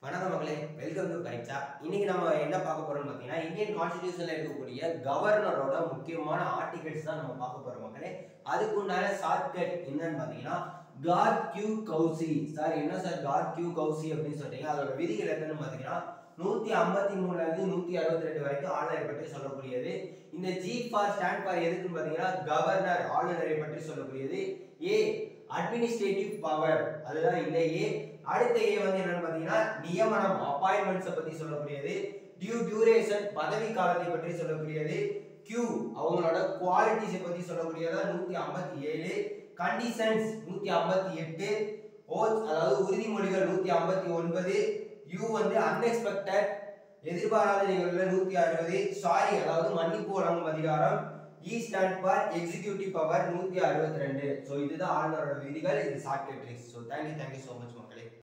வணக்கம் மக்களே welcome to பரீட்சா இன்னைக்கு நம்ம என்ன பார்க்க போறோம்னு பார்த்தீங்கன்னா இந்தியன் கான்ஸ்டிடியூஷன்ல இருக்கக்கூடிய கவர்னரோட முக்கியமான ஆர்டிகல்ஸ் தான் நம்ம பார்க்க போறோம் மக்களே அதுக்கு உண்டான ஷார்ட்கட் என்னன்னு பார்த்தீங்கன்னா காட் கியூ கௌசி சார் என்ன சார் காட் கியூ கௌசி அப்படின்னு சொல்றீங்க அதோட விதிகள் என்னன்னு பார்த்தீங்கன்னா நூத்தி ஐம்பத்தி மூணுல இருந்து நூத்தி அறுபத்தி ரெண்டு வரைக்கும் ஆளுநரை பற்றி சொல்லக்கூடியது இந்த ஜி ஃபார் ஸ்டாண்ட் ஃபார் எதுக்குன்னு பார்த்தீங்கன்னா கவர்னர் ஆளுநரை பற்றி சொல்லக்கூடியது ஏ அட்மினிஸ்ட்ரேட்டிவ் பவர் அதுதான் இந்த ஏ அடுத்த ஏ வந்து என்னன்னு பார்த்தீங்கன்னா நியமனம் அப்பாயின்மெண்ட்ஸை பத்தி சொல்லக்கூடியது டியூ டியூரேஷன் பதவி காலத்தை பற்றி சொல்லக்கூடியது கியூ அவங்களோட குவாலிட்டிஸை பத்தி சொல்லக்கூடியதா நூத்தி ஐம்பத்தி ஏழு கண்டிஷன்ஸ் நூத்தி ஐம்பத்தி எட்டு ஓத் அதாவது உறுதிமொழிகள் நூத்தி ஐம்பத்தி ஒன்பது யூ வந்து அன்எக்ஸ்பெக்டட் எதிர்பாராத நிகழ்வுல நூத்தி அறுபது சாரி அதாவது மன்னிப்பு வழங்கும் அதிகாரம் E stand for executive power நூத்தி அறுபத்தி ரெண்டு ஸோ இதுதான் ஆளுநரோட விதிகள் இது short tricks so thank you thank you so much மக்களே